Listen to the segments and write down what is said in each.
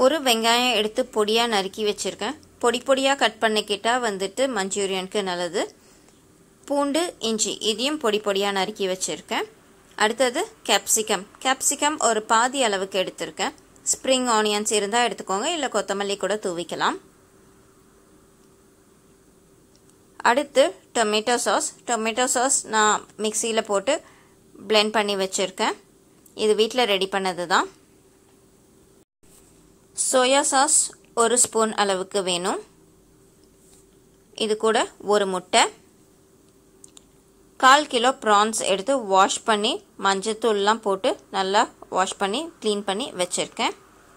ஒரு வெங்காயம் எடுத்து பொடியாக நறுக்கி வச்சுருக்கேன் பொடி பொடியாக கட் பண்ணிக்கிட்டால் வந்துட்டு மஞ்சூரியனுக்கு நல்லது பூண்டு இஞ்சி இதையும் பொடி பொடியாக நறுக்கி வச்சுருக்கேன் அடுத்தது கேப்சிகம் கேப்சிகம் ஒரு பாதி அளவுக்கு எடுத்திருக்கேன் ஸ்ப்ரிங் ஆனியன்ஸ் இருந்தால் எடுத்துக்கோங்க இல்லை கொத்தமல்லி கூட தூவிக்கலாம் அடுத்து டொமேட்டோ சாஸ் டொமேட்டோ சாஸ் நான் மிக்சியில் போட்டு பிளெண்ட் பண்ணி வச்சுருக்கேன் இது வீட்டில் ரெடி பண்ணது தான் சோயா சாஸ் ஒரு ஸ்பூன் அளவுக்கு வேணும் இது கூட ஒரு முட்டை கால் கிலோ ப்ரான்ஸ் எடுத்து வாஷ் பண்ணி மஞ்சத்தூள்லாம் போட்டு நல்லா வாஷ் பண்ணி க்ளீன் பண்ணி வச்சுருக்கேன்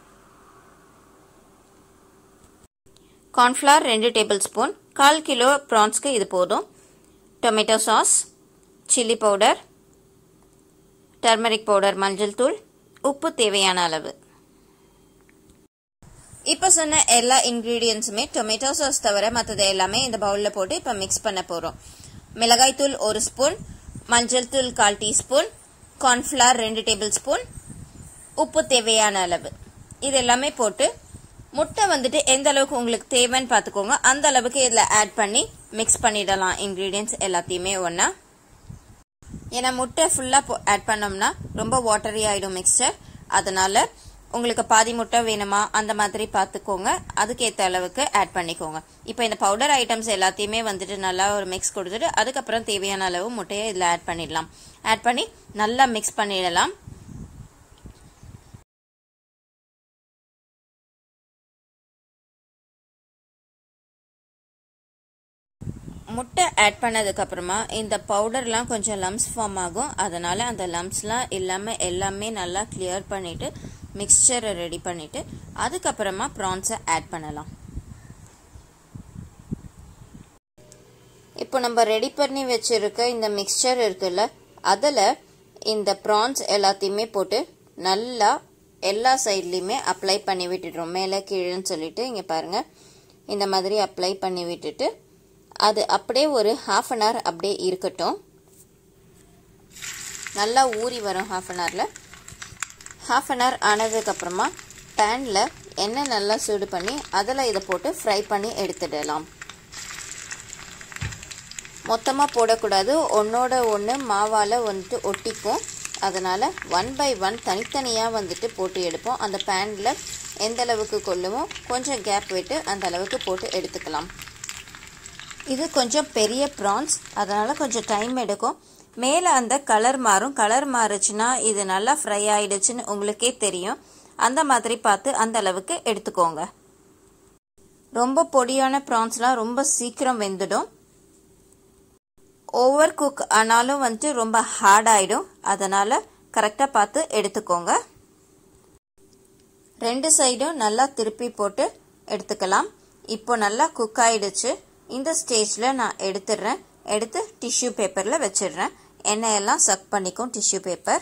கார்ன்ஃப்ளவர் ரெண்டு டேபிள் ஸ்பூன் கால் கிலோ ப்ரான்ஸ்க்கு இது போதும் tomato sauce chilli powder turmeric powder மஞ்சள் தூள் உப்பு தேவையான அளவு இப்போ சொன்ன எல்லா இன்க்ரீடியன்ஸுமே டொமேட்டோ சாஸ் தவிர மற்றது எல்லாமே இந்த பவுலில் போட்டு இப்போ மிக்ஸ் பண்ண போகிறோம் மிளகாய் தூள் ஒரு ஸ்பூன் மஞ்சள் தூள் கால் டீஸ்பூன் கார்ன்ஃப்ளவர் ரெண்டு டேபிள் ஸ்பூன் உப்பு தேவையான அளவு இது எல்லாமே போட்டு முட்டை வந்துட்டு எந்த அளவுக்கு உங்களுக்கு தேவைன்னு பார்த்துக்கோங்க அந்த அளவுக்கு இதில் ஆட் பண்ணி மிக்ஸ் பண்ணிடலாம் இன்க்ரீடியன்ஸ் எல்லாத்தையுமே ஒன்றா ஏன்னா முட்டை ஃபுல்லாக ஆட் பண்ணோம்னா ரொம்ப வாட்டரி ஆகிடும் மிக்சர் அதனால உங்களுக்கு பாதி முட்டை வேணுமா அந்த மாதிரி பார்த்துக்கோங்க அதுக்கேற்ற அளவுக்கு ஆட் பண்ணிக்கோங்க இப்போ இந்த பவுடர் ஐட்டம்ஸ் எல்லாத்தையுமே வந்துட்டு நல்லா ஒரு மிக்ஸ் கொடுத்துட்டு அதுக்கப்புறம் தேவையான அளவு முட்டையை இதில் ஆட் பண்ணிடலாம் ஆட் பண்ணி நல்லா மிக்ஸ் பண்ணிடலாம் முட்டை ஆட் பண்ணதுக்கப்புறமா இந்த பவுடர்லாம் கொஞ்சம் லம்ஸ் ஃபார்ம் ஆகும் அதனால் அந்த லம்ஸ்லாம் இல்லாமல் எல்லாமே நல்லா கிளியர் பண்ணிவிட்டு மிக்சரை ரெடி பண்ணிவிட்டு அதுக்கப்புறமா ப்ரான்ஸை ஆட் பண்ணலாம் இப்போ நம்ம ரெடி பண்ணி வச்சுருக்க இந்த மிக்சர் இருக்குல்ல அதில் இந்த ப்ரான்ஸ் எல்லாத்தையுமே போட்டு நல்லா எல்லா சைட்லேயுமே அப்ளை பண்ணி விட்டுடுறோம் மேலே கீழேன்னு சொல்லிட்டு இங்கே பாருங்கள் இந்த மாதிரி அப்ளை பண்ணி விட்டுட்டு அது அப்படியே ஒரு ஹாஃப் அன் ஹவர் அப்படியே இருக்கட்டும் நல்லா ஊறி வரும் ஹாஃப் அன் ஹவரில் ஹாஃப் அன் ஹவர் ஆனதுக்கப்புறமா பேனில் எண்ணெய் நல்லா சூடு பண்ணி அதில் இதை போட்டு ஃப்ரை பண்ணி எடுத்துடலாம் மொத்தமாக போடக்கூடாது ஒன்றோட ஒன்று மாவால் வந்துட்டு ஒட்டிக்கும் அதனால் ஒன் பை ஒன் தனித்தனியாக வந்துட்டு போட்டு எடுப்போம் அந்த பேனில் எந்த அளவுக்கு கொள்ளுமோ கொஞ்சம் கேப் விட்டு அந்த அளவுக்கு போட்டு எடுத்துக்கலாம் இது கொஞ்சம் பெரிய ப்ரான்ஸ் அதனால் கொஞ்சம் டைம் எடுக்கும் மேலே அந்த கலர் மாறும் கலர் மாறுச்சுன்னா இது நல்லா ஃப்ரை ஆயிடுச்சுன்னு உங்களுக்கே தெரியும் அந்த மாதிரி பார்த்து அந்த அளவுக்கு எடுத்துக்கோங்க ரொம்ப பொடியான ப்ரான்ஸ்லாம் ரொம்ப சீக்கிரம் வெந்துடும் ஓவர் குக் ஆனாலும் வந்துட்டு ரொம்ப ஹார்ட் ஆகிடும் அதனால் கரெக்டாக பார்த்து எடுத்துக்கோங்க ரெண்டு சைடும் நல்லா திருப்பி போட்டு எடுத்துக்கலாம் இப்போ நல்லா குக் ஆயிடுச்சு இந்த ஸ்டேஜில் நான் எடுத்துடுறேன் எடுத்து டிஷ்யூ பேப்பரில் வச்சிடுறேன் எண்ணெயெல்லாம் சக் பண்ணிக்கும் டிஷ்யூ பேப்பர்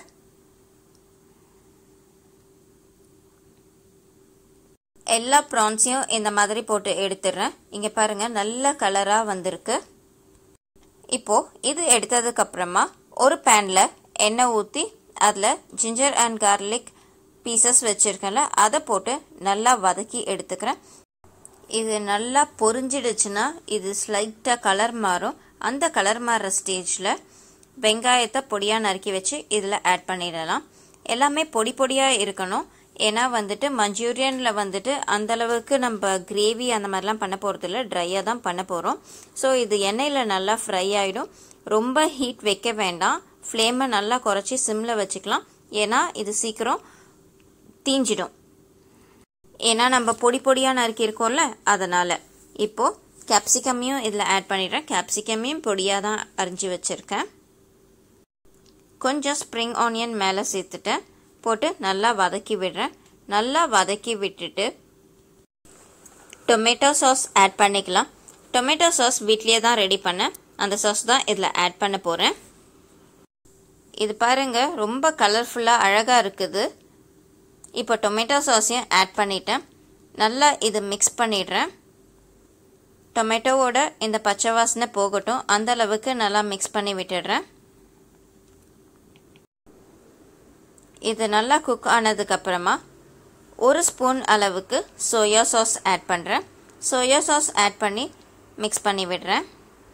எல்லா ப்ரான்ஸையும் இந்த மாதிரி போட்டு எடுத்துடுறேன் இங்கே பாருங்கள் நல்ல கலராக வந்திருக்கு இப்போது இது எடுத்ததுக்கப்புறமா ஒரு பேனில் எண்ணெய் ஊற்றி அதில் ஜிஞ்சர் அண்ட் கார்லிக் பீசஸ் வச்சுருக்கேன்ல அதை போட்டு நல்லா வதக்கி எடுத்துக்கிறேன் இது நல்லா பொரிஞ்சிடுச்சுன்னா இது ஸ்லைட்டாக கலர் மாறும் அந்த கலர் மாறுற ஸ்டேஜில் வெங்காயத்தை பொடியாக நறுக்கி வச்சு இதில் ஆட் பண்ணிடலாம் எல்லாமே பொடி பொடியாக இருக்கணும் ஏன்னா வந்துட்டு மஞ்சூரியனில் வந்துட்டு அந்தளவுக்கு நம்ம கிரேவி அந்த மாதிரிலாம் பண்ண போகிறது இல்லை ட்ரையாக தான் பண்ண போகிறோம் ஸோ இது எண்ணெயில் நல்லா ஃப்ரை ஆகிடும் ரொம்ப ஹீட் வைக்க வேண்டாம் ஃப்ளேமை நல்லா குறைச்சி சிம்மில் வச்சுக்கலாம் ஏன்னா இது சீக்கிரம் தீஞ்சிடும் ஏன்னா நம்ம பொடி பொடியாக நறுக்கியிருக்கோம்ல அதனால் இப்போது கேப்சிகமையும் இதில் ஆட் பண்ணிடுறேன் கேப்சிகமையும் பொடியாக தான் அரிஞ்சு வச்சுருக்கேன் கொஞ்சம் ஸ்ப்ரிங் ஆனியன் மேலே சேர்த்துட்டேன் போட்டு நல்லா வதக்கி விடுறேன் நல்லா வதக்கி விட்டுட்டு டொமேட்டோ சாஸ் ஆட் பண்ணிக்கலாம் டொமேட்டோ சாஸ் வீட்லேயே தான் ரெடி பண்ணேன் அந்த சாஸ் தான் இதில் ஆட் பண்ண போகிறேன் இது பாருங்கள் ரொம்ப கலர்ஃபுல்லாக அழகாக இருக்குது இப்போ டொமேட்டோ சாஸையும் ஆட் பண்ணிட்டேன் நல்லா இது மிக்ஸ் பண்ணிடுறேன் டொமேட்டோவோட இந்த பச்சை வாசனை போகட்டும் அந்த அளவுக்கு நல்லா மிக்ஸ் பண்ணி விட்டுடுறேன் இது நல்லா குக் ஆனதுக்கப்புறமா ஒரு ஸ்பூன் அளவுக்கு சோயா சாஸ் ஆட் பண்ணுறேன் சோயா சாஸ் ஆட் பண்ணி மிக்ஸ் பண்ணி விடுறேன்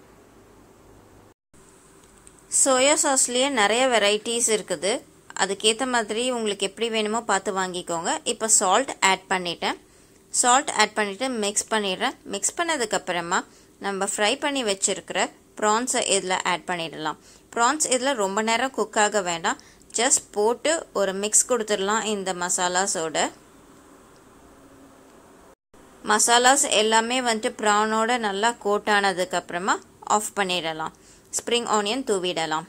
சோயா சாஸ்லேயே நிறைய வெரைட்டிஸ் இருக்குது அதுக்கேற்ற மாதிரி உங்களுக்கு எப்படி வேணுமோ பார்த்து வாங்கிக்கோங்க இப்போ சால்ட் ஆட் பண்ணிட்டேன் சால்ட் ஆட் பண்ணிவிட்டு மிக்ஸ் பண்ணிடுறேன் மிக்ஸ் பண்ணதுக்கப்புறமா நம்ம ஃப்ரை பண்ணி வச்சுருக்கிற ப்ரான்ஸை இதில் ஆட் பண்ணிடலாம் ப்ரான்ஸ் இதில் ரொம்ப நேரம் குக் ஆக வேண்டாம் ஜஸ்ட் போட்டு ஒரு மிக்ஸ் கொடுத்துடலாம் இந்த மசாலாஸோட மசாலாஸ் எல்லாமே வந்துட்டு ப்ரானோட நல்லா கோட் ஆனதுக்கப்புறமா ஆஃப் பண்ணிடலாம் ஸ்ப்ரிங் ஆனியன் தூவிடலாம்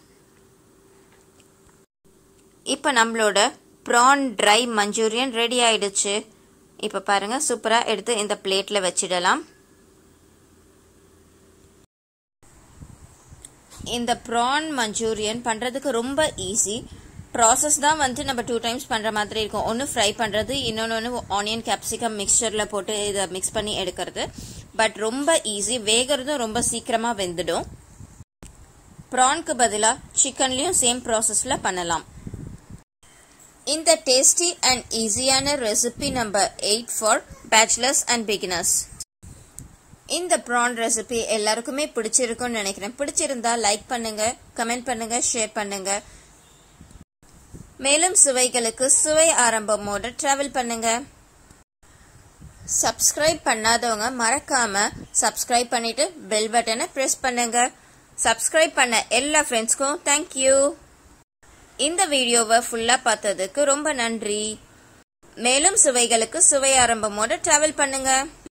இப்போ நம்மளோட ப்ரான் ட்ரை மஞ்சூரியன் ரெடி ஆயிடுச்சு இப்போ பாருங்க சூப்பராக எடுத்து இந்த பிளேட்டில் வச்சிடலாம் இந்த ப்ரான் மஞ்சூரியன் பண்ணுறதுக்கு ரொம்ப ஈஸி ப்ராசஸ் தான் வந்து நம்ம டூ டைம்ஸ் பண்ணுற மாதிரி இருக்கும் ஒன்று ஃப்ரை பண்ணுறது இன்னொன்று ஒன்று ஆனியன் கேப்சிகம் மிக்சரில் போட்டு இதை மிக்ஸ் பண்ணி எடுக்கிறது பட் ரொம்ப ஈஸி வேகிறதும் ரொம்ப சீக்கிரமாக வெந்துடும் ப்ரான்க்கு பதிலாக சிக்கன்லேயும் சேம் ப்ராசஸில் பண்ணலாம் இந்த டேஸ்டி அண்ட் ஈஸியான recipe number eight for bachelors and beginners இந்த ப்ரான் ரெசிபி எல்லாருக்குமே பிடிச்சிருக்கும்னு நினைக்கிறேன் பிடிச்சிருந்தா லைக் பண்ணுங்க கமெண்ட் பண்ணுங்க ஷேர் பண்ணுங்க மேலும் சுவைகளுக்கு சுவை ஆரம்பமோடு டிராவல் பண்ணுங்க சப்ஸ்கிரைப் பண்ணாதவங்க மறக்காம சப்ஸ்கிரைப் பண்ணிட்டு பெல் பட்டனை பிரஸ் பண்ணுங்க சப்ஸ்கிரைப் பண்ண எல்லா ஃப்ரெண்ட்ஸ்க்கும் தேங்க்யூ இந்த வீடியோவை ஃபுல்லா பார்த்ததுக்கு ரொம்ப நன்றி மேலும் சுவைகளுக்கு சுவை ஆரம்பமோடு டிராவல் பண்ணுங்க